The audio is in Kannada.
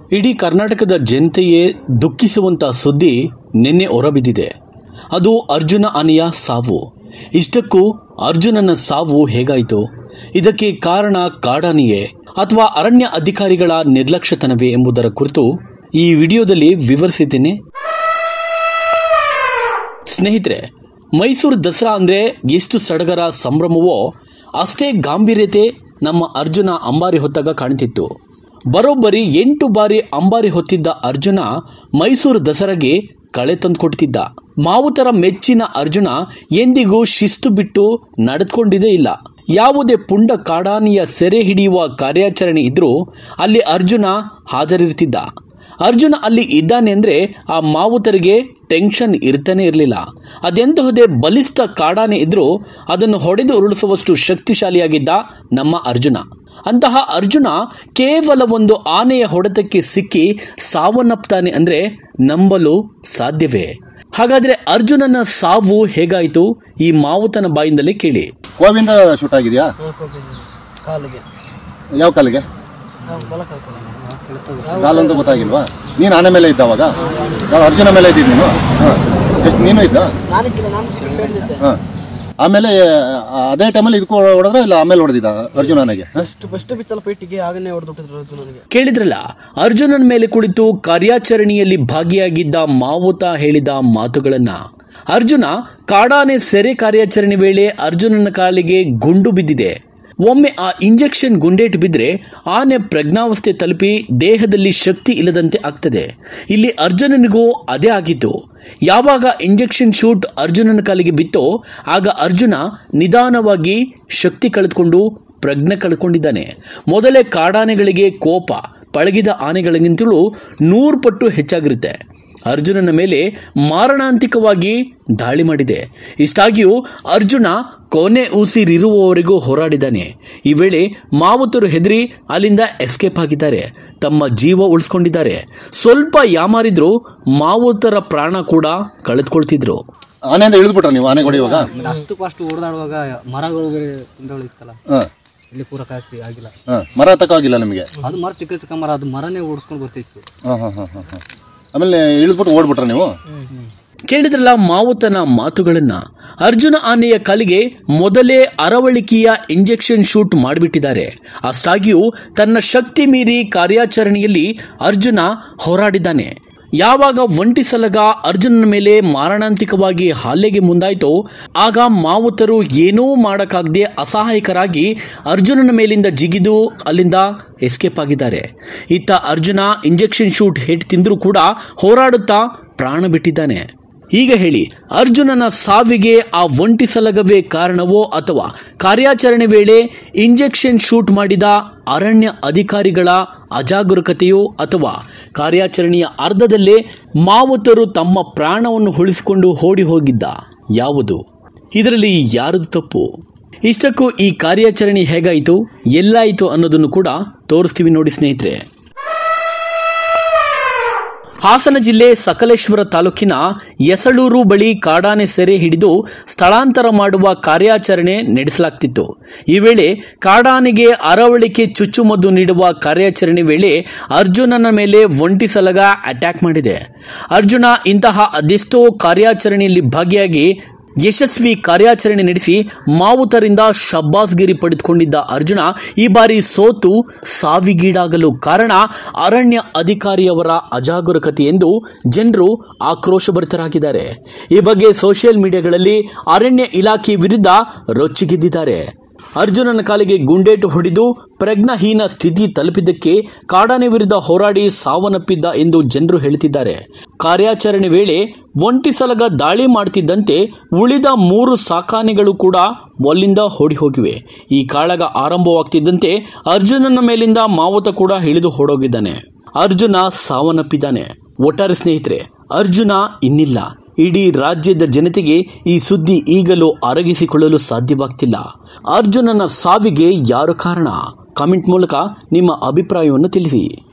ಇಡೀ ಕರ್ನಾಟಕದ ಜನತೆಯೇ ದುಃಖಿಸುವಂತ ಸುದ್ದಿ ನಿನ್ನೆ ಹೊರಬಿದ್ದಿದೆ ಅದು ಅರ್ಜುನ ಆನೆಯ ಸಾವು ಇಷ್ಟಕ್ಕೂ ಅರ್ಜುನನ ಸಾವು ಹೇಗಾಯಿತು ಇದಕ್ಕೆ ಕಾರಣ ಕಾಡಾನೆಯೇ ಅಥವಾ ಅರಣ್ಯ ಅಧಿಕಾರಿಗಳ ನಿರ್ಲಕ್ಷ್ಯತನವೇ ಎಂಬುದರ ಕುರಿತು ಈ ವಿಡಿಯೋದಲ್ಲಿ ವಿವರಿಸಿದ್ದೇನೆ ಸ್ನೇಹಿತರೆ ಮೈಸೂರು ದಸರಾ ಅಂದ್ರೆ ಎಷ್ಟು ಸಡಗರ ಸಂಭ್ರಮವೋ ಅಷ್ಟೇ ಗಾಂಭೀರ್ಯತೆ ನಮ್ಮ ಅರ್ಜುನ ಅಂಬಾರಿ ಹೊತ್ತಾಗ ಕಾಣ್ತಿತ್ತು ಬರೋಬ್ಬರಿ ಎಂಟು ಬಾರಿ ಅಂಬಾರಿ ಹೊತ್ತಿದ್ದ ಅರ್ಜುನ ಮೈಸೂರು ದಸರಾಗೆ ಕಳೆ ತಂದುಕೊಡ್ತಿದ್ದ ಮಾವುತರ ಮೆಚ್ಚಿನ ಅರ್ಜುನ ಎಂದಿಗೂ ಶಿಸ್ತು ಬಿಟ್ಟು ನಡೆದುಕೊಂಡಿದೇ ಇಲ್ಲ ಯಾವುದೇ ಪುಂಡ ಕಾಡಾನಿಯ ಸೆರೆ ಹಿಡಿಯುವ ಕಾರ್ಯಾಚರಣೆ ಇದ್ರೂ ಅಲ್ಲಿ ಅರ್ಜುನ ಹಾಜರಿರ್ತಿದ್ದ ಅರ್ಜುನ ಅಲ್ಲಿ ಇದ್ದಾನೆ ಅಂದ್ರೆ ಆ ಮಾವುತರಿಗೆ ಟೆನ್ಷನ್ ಇರ್ತಾನೆ ಇರಲಿಲ್ಲ ಅದೆಂತಹುದೇ ಬಲಿಷ್ಠ ಕಾಡಾನೆ ಇದ್ರೂ ಅದನ್ನು ಹೊಡೆದು ಉರುಳಿಸುವಷ್ಟು ಶಕ್ತಿಶಾಲಿಯಾಗಿದ್ದ ನಮ್ಮ ಅರ್ಜುನ ಅಂತಹ ಅರ್ಜುನ ಕೇವಲ ಒಂದು ಆನೆಯ ಹೊಡೆತಕ್ಕೆ ಸಿಕ್ಕಿ ಸಾವನ್ನಪ್ತಾನೆ ಅಂದ್ರೆ ನಂಬಲು ಸಾಧ್ಯವೇ ಹಾಗಾದ್ರೆ ಅರ್ಜುನನ ಸಾವು ಹೇಗಾಯಿತು ಈ ಮಾವುತನ ಬಾಯಿಂದಲೇ ಕೇಳಿ ಕೋವಿಂದ ಶೂಟ್ ಆಗಿದೆಯಾ ಕಾಲಿಗೆ ಯಾವ ಕಾಲಿಗೆ ನಾವು ಬಲ ಕಳ್ಕೊಳ್ಳೋಣ ಕಾಲಂತ ಗೊತ್ತಾಗಿಲ್ವಾ ನೀನು ಆನೆ ಮೇಲೆ ಇದ್ದ ಅವಾಗ ಯಾವ ಅರ್ಜುನ ಮೇಲೆ ಇದ್ದಿದ್ದು ನೀನು ಹಾಂ ಎಷ್ಟು ನೀನು ಇದ್ದ ನಾನಿಕ್ಕಿಲ್ಲ ನಾನು ಸೈಡ್ ಇದ್ದೆ ಹಾಂ ಆಮೇಲೆ ಆ, ಅದೇ ಟೈಮಲ್ಲಿ ಇದಕ್ಕೆ ಹೊಡೆದ್ರ ಇಲ್ಲ ಆಮೇಲೆ ಹೊಡೆದಿದ್ದ ಅರ್ಜುನನಿಗೆ ಹಾಂ ಫಸ್ಟ್ ಫಸ್ಟ್ ಬಿತ್ತಲ್ಲ ಪೇಟಿಗೆ ಆಗನೇ ಹೊಡೆದ್ಬಿಟ್ಟಿದ್ರು ಅದು ನನಗೆ ಕೇಳಿದ್ರಲ್ಲ ಅರ್ಜುನನ ಮೇಲೆ ಕುಳಿತು ಕಾರ್ಯಾಚರಣೆಯಲ್ಲಿ ಭಾಗಿಯಾಗಿದ್ದ ಮಾವುತ ಹೇಳಿದ ಮಾತುಗಳನ್ನ ಅರ್ಜುನ ಕಾಡಾನೆ ಸೆರೆ ಕಾರ್ಯಾಚರಣೆ ವೇಳೆ ಅರ್ಜುನನ ಕಾಲಿಗೆ ಗುಂಡು ಬಿದ್ದಿದೆ ಒಮ್ಮೆ ಆ ಇಂಜೆಕ್ಷನ್ ಗುಂಡೇಟು ಬಿದ್ದರೆ ಆನೆ ಪ್ರಜ್ಞಾವಸ್ಥೆ ತಲುಪಿ ದೇಹದಲ್ಲಿ ಶಕ್ತಿ ಇಲ್ಲದಂತೆ ಆಗ್ತದೆ ಇಲ್ಲಿ ಅರ್ಜುನನಿಗೂ ಅದೇ ಆಗಿತ್ತು ಯಾವಾಗ ಇಂಜೆಕ್ಷನ್ ಶೂಟ್ ಅರ್ಜುನನ ಕಾಲಿಗೆ ಬಿತ್ತೋ ಆಗ ಅರ್ಜುನ ನಿಧಾನವಾಗಿ ಶಕ್ತಿ ಕಳೆದುಕೊಂಡು ಪ್ರಜ್ಞೆ ಕಳ್ಕೊಂಡಿದ್ದಾನೆ ಮೊದಲೇ ಕಾಡಾನೆಗಳಿಗೆ ಕೋಪ ಪಳಗಿದ ಆನೆಗಳಿಗಿಂತಲೂ ನೂರು ಪಟ್ಟು ಹೆಚ್ಚಾಗಿರುತ್ತೆ ಅರ್ಜುನನ ಮೇಲೆ ಮಾರಣಾಂತಿಕವಾಗಿ ದಾಳಿ ಮಾಡಿದೆ ಇಷ್ಟಾಗಿಯೂ ಅರ್ಜುನ ಕೊನೆ ಉಸಿರಿರುವವರೆಗೂ ಹೋರಾಡಿದ್ದಾನೆ ಈ ವೇಳೆ ಮಾವುತರು ಹೆದರಿ ಅಲ್ಲಿಂದ ಎಸ್ಕೇಪ್ ಆಗಿದ್ದಾರೆ ತಮ್ಮ ಜೀವ ಉಳಿಸ್ಕೊಂಡಿದ್ದಾರೆ ಸ್ವಲ್ಪ ಯಾಮಾರಿದ್ರು ಮಾವುತರ ಪ್ರಾಣ ಕೂಡ ಕಳೆದುಕೊಳ್ತಿದ್ರು ಆನೆಯಿಂದ ಇಳಿದ್ಬಿಟ್ರ ನೀವು ಆನೆ ಹೊಡೆಯುವಾಗ ಅಷ್ಟು ಫಾಸ್ಟ್ ಓಡಾಡುವಾಗ ಮರಗಳು ಬೇರೆ ಇತ್ತಲ್ಲ ಹಾಂ ಇಲ್ಲಿ ಪೂರಕ ಆಗ್ತಿ ಆಗಿಲ್ಲ ಹಾಂ ಮರ ಹತ್ತಕ್ಕಾಗಿಲ್ಲ ನಿಮಗೆ ಅದು ಮರ ಚಿಕ್ಕ ಚಿಕ್ಕ ಮರ ಅದು ಮರನೇ ಓಡಿಸ್ಕೊಂಡು ಬರ್ತಿತ್ತು ಹಾಂ ಹಾಂ ಹಾಂ ಹಾಂ ಹಾಂ ಆಮೇಲೆ ಇಳಿದ್ಬಿಟ್ಟು ಓಡ್ಬಿಟ್ರ ನೀವು ಕೇಳಿದ್ರಲ್ಲ ಮಾವುತನ ಮಾತುಗಳನ್ನ ಅರ್ಜುನ ಆನೆಯ ಕಾಲಿಗೆ ಮೊದಲೇ ಅರವಳಿಕೆಯ ಇಂಜೆಕ್ಷನ್ ಶೂಟ್ ಮಾಡಿಬಿಟ್ಟಿದ್ದಾರೆ ಅಷ್ಟಾಗಿಯೂ ತನ್ನ ಶಕ್ತಿ ಮೀರಿ ಕಾರ್ಯಾಚರಣೆಯಲ್ಲಿ ಅರ್ಜುನ ಹೋರಾಡಿದ್ದಾನೆ ಯಾವಾಗ ಒಂಟಿ ಸಲಗ ಅರ್ಜುನನ ಮೇಲೆ ಮಾರಣಾಂತಿಕವಾಗಿ ಹಲ್ಲೆಗೆ ಮುಂದಾಯಿತೋ ಆಗ ಮಾವುತರು ಏನೂ ಮಾಡಕ್ಕಾಗದೆ ಅಸಹಾಯಕರಾಗಿ ಅರ್ಜುನನ ಮೇಲಿಂದ ಜಿಗಿದು ಅಲ್ಲಿಂದ ಎಸ್ಕೇಪ್ ಆಗಿದ್ದಾರೆ ಇತ್ತ ಅರ್ಜುನ ಇಂಜೆಕ್ಷನ್ ಶೂಟ್ ಹೇಟ್ ತಿಂದರೂ ಕೂಡ ಹೋರಾಡುತ್ತಾ ಪ್ರಾಣ ಬಿಟ್ಟಿದ್ದಾನೆ ಈಗ ಹೇಳಿ ಅರ್ಜುನನ ಸಾವಿಗೆ ಆ ಒಂಟಿ ಸಲಗವೇ ಕಾರಣವೋ ಅಥವಾ ಕಾರ್ಯಾಚರಣೆ ವೇಳೆ ಇಂಜೆಕ್ಷನ್ ಶೂಟ್ ಮಾಡಿದ ಅರಣ್ಯ ಅಧಿಕಾರಿಗಳ ಅಜಾಗರೂಕತೆಯೋ ಅಥವಾ ಕಾರ್ಯಾಚರಣೆಯ ಅರ್ಧದಲ್ಲೇ ಮಾವುತರು ತಮ್ಮ ಪ್ರಾಣವನ್ನು ಉಳಿಸಿಕೊಂಡು ಓಡಿ ಹೋಗಿದ್ದ ಯಾವುದು ಇದರಲ್ಲಿ ಯಾರದು ತಪ್ಪು ಇಷ್ಟಕ್ಕೂ ಈ ಕಾರ್ಯಾಚರಣೆ ಹೇಗಾಯಿತು ಎಲ್ಲಾಯಿತು ಅನ್ನೋದನ್ನು ಕೂಡ ತೋರಿಸ್ತೀವಿ ನೋಡಿ ಸ್ನೇಹಿತರೆ ಹಾಸನ ಜಿಲ್ಲೆ ಸಕಲೇಶ್ವರ ತಾಲೂಕಿನ ಯಸಳೂರು ಬಳಿ ಕಾಡಾನೆ ಸೆರೆ ಹಿಡಿದು ಸ್ಥಳಾಂತರ ಮಾಡುವ ಕಾರ್ಯಾಚರಣೆ ನಡೆಸಲಾಗ್ತಿತ್ತು ಈ ವೇಳೆ ಕಾಡಾನೆಗೆ ಅರವಳಿಕೆ ಚುಚ್ಚುಮದ್ದು ನೀಡುವ ಕಾರ್ಯಾಚರಣೆ ವೇಳೆ ಅರ್ಜುನನ ಮೇಲೆ ಒಂಟಿ ಸಲಗ ಅಟ್ಯಾಕ್ ಮಾಡಿದೆ ಅರ್ಜುನ ಇಂತಹ ಅದೆಷ್ಟೋ ಕಾರ್ಯಾಚರಣೆಯಲ್ಲಿ ಭಾಗಿಯಾಗಿ ಯಶಸ್ವಿ ಕಾರ್ಯಾಚರಣೆ ನಡೆಸಿ ಮಾವುತರಿಂದ ಶಬ್ಬಾಸ್ಗಿರಿ ಪಡೆದುಕೊಂಡಿದ್ದ ಅರ್ಜುನ ಈ ಬಾರಿ ಸೋತು ಸಾವಿಗೀಡಾಗಲು ಕಾರಣ ಅರಣ್ಯ ಅಧಿಕಾರಿಯವರ ಅಜಾಗರೂಕತೆ ಎಂದು ಜನರು ಆಕ್ರೋಶಭರಿತರಾಗಿದ್ದಾರೆ ಈ ಬಗ್ಗೆ ಸೋಷಿಯಲ್ ಮೀಡಿಯಾಗಳಲ್ಲಿ ಅರಣ್ಯ ಇಲಾಖೆ ವಿರುದ್ಧ ರೊಚ್ಚಿಗೆದ್ದಿದ್ದಾರೆ ಅರ್ಜುನನ ಕಾಲಿಗೆ ಗುಂಡೇಟು ಹೊಡೆದು ಪ್ರಜ್ಞಾಹೀನ ಸ್ಥಿತಿ ತಲುಪಿದ್ದಕ್ಕೆ ಕಾಡಾನೆ ವಿರುದ್ಧ ಹೋರಾಡಿ ಸಾವನ್ನಪ್ಪಿದ್ದ ಎಂದು ಜನರು ಹೇಳುತ್ತಿದ್ದಾರೆ ಕಾರ್ಯಾಚರಣೆ ವೇಳೆ ಒಂಟಿ ಸಲಗ ದಾಳಿ ಮಾಡ್ತಿದ್ದಂತೆ ಉಳಿದ ಮೂರು ಸಾಕಾನೆಗಳು ಕೂಡ ಅಲ್ಲಿಂದ ಓಡಿ ಹೋಗಿವೆ ಈ ಕಾಳಗ ಆರಂಭವಾಗ್ತಿದ್ದಂತೆ ಅರ್ಜುನನ ಮೇಲಿಂದ ಮಾವುತ ಕೂಡ ಇಳಿದು ಹೊಡೋಗಿದ್ದಾನೆ ಅರ್ಜುನ ಸಾವನ್ನಪ್ಪಿದ್ದಾನೆ ಒಟ್ಟಾರೆ ಸ್ನೇಹಿತರೆ ಅರ್ಜುನ ಇನ್ನಿಲ್ಲ ಇಡೀ ರಾಜ್ಯದ ಜನತೆಗೆ ಈ ಸುದ್ದಿ ಈಗಲೂ ಅರಗಿಸಿಕೊಳ್ಳಲು ಸಾಧ್ಯವಾಗ್ತಿಲ್ಲ ಅರ್ಜುನನ ಸಾವಿಗೆ ಯಾರು ಕಾರಣ ಕಾಮೆಂಟ್ ಮೂಲಕ ನಿಮ್ಮ ಅಭಿಪ್ರಾಯವನ್ನು ತಿಳಿಸಿ